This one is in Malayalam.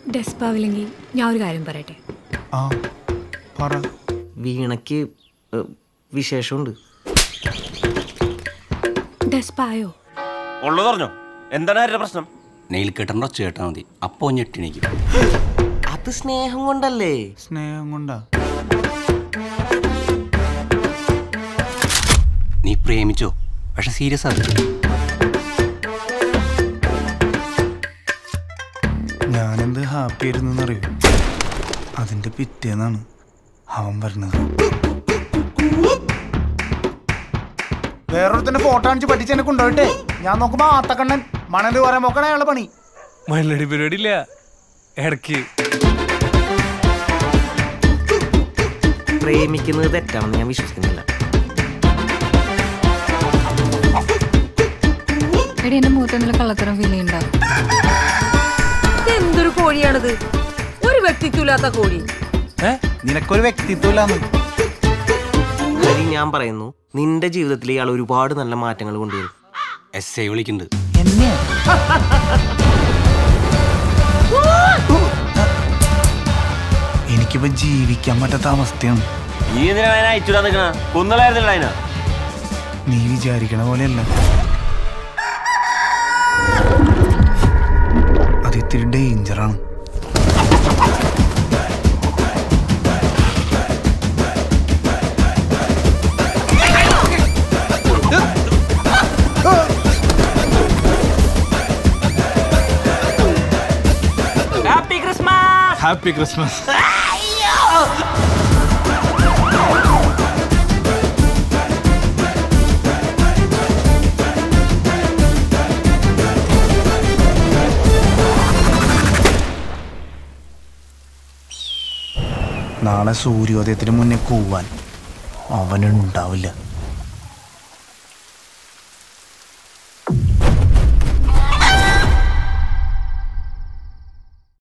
ഡെസ്പാവില്ലെങ്കിൽ ഞാൻ ഒരു കാര്യം പറയട്ടെ ആ പറ വീണയ്ക്ക് ഏഹ്, വിശേഷമുണ്ട് ഡെസ്പായോ ഉള്ളത് പറഞ്ഞോ എന്താണ് ആരുടെ പ്രശ്നം നെയിൽ കെട്ടണ്ട ഒച്ച കേട്ടാൽ മതി അപ്പോൾ ഞെട്ടിണിക്കും അത് സ്നേഹം കൊണ്ടല്ലേ സ്നേഹം കൊണ്ടാ നീ പ്രേമിച്ചോ പക്ഷെ സീരിയസ് അത് ഞാനെന്ത് ഹാപ്പി ആയിരുന്നു അറിയോ അതിന്റെ പിറ്റേന്നാണ് അവൻ പറഞ്ഞത് വേറൊരുത്തന്റെ ഫോട്ടോ കാണിച്ച് പറ്റിച്ച് എന്നെ കൊണ്ടുപോയിട്ടേ ഞാൻ നോക്കുമ്പോ ആത്തക്കണ്ണൻ മണല് പറയാൻ നോക്കണ അയാളെ പണി മല്ലടി പരിപാടി ഇല്ല ഇടയ്ക്ക് പ്രേമിക്കുന്നത് തെറ്റാണെന്ന് ഞാൻ വിശ്വസിക്കുന്നില്ല എടി എന്റെ മുഖത്ത് എന്തെങ്കിലും കള്ളത്തരം ഫീൽ ചെയ്യണ്ടോ എന്തൊരു കോഴിയാണിത് ഒരു വ്യക്തിത്വമില്ലാത്ത കോഴി നിനക്കൊരു വ്യക്തിത്വം ഇല്ലാന്ന് ഹരി ഞാൻ പറയുന്നു നിന്റെ ജീവിതത്തിൽ ഇയാൾ ഒരുപാട് നല്ല മാറ്റങ്ങൾ കൊണ്ടുവരും എസ് ഐ വിളിക്കുന്നുണ്ട് എന്നെയാ എനിക്കിപ്പോ ജീവിക്കാൻ പറ്റാത്ത അവസ്ഥയാണ് നീ എന്തിനാ അതിനെ അയച്ചുവിടാൻ നിൽക്കണ കുന്നലായിരുന്നില്ല അതിനാ നീ വിചാരിക്കണ പോലെയല്ല അത് ഇത്തിരി ഡേഞ്ചറാണ് ഹാപ്പി ക്രിസ്മസ് നാളെ സൂര്യോദയത്തിന് മുന്നേ കൂവാൻ അവനുണ്ടാവില്ല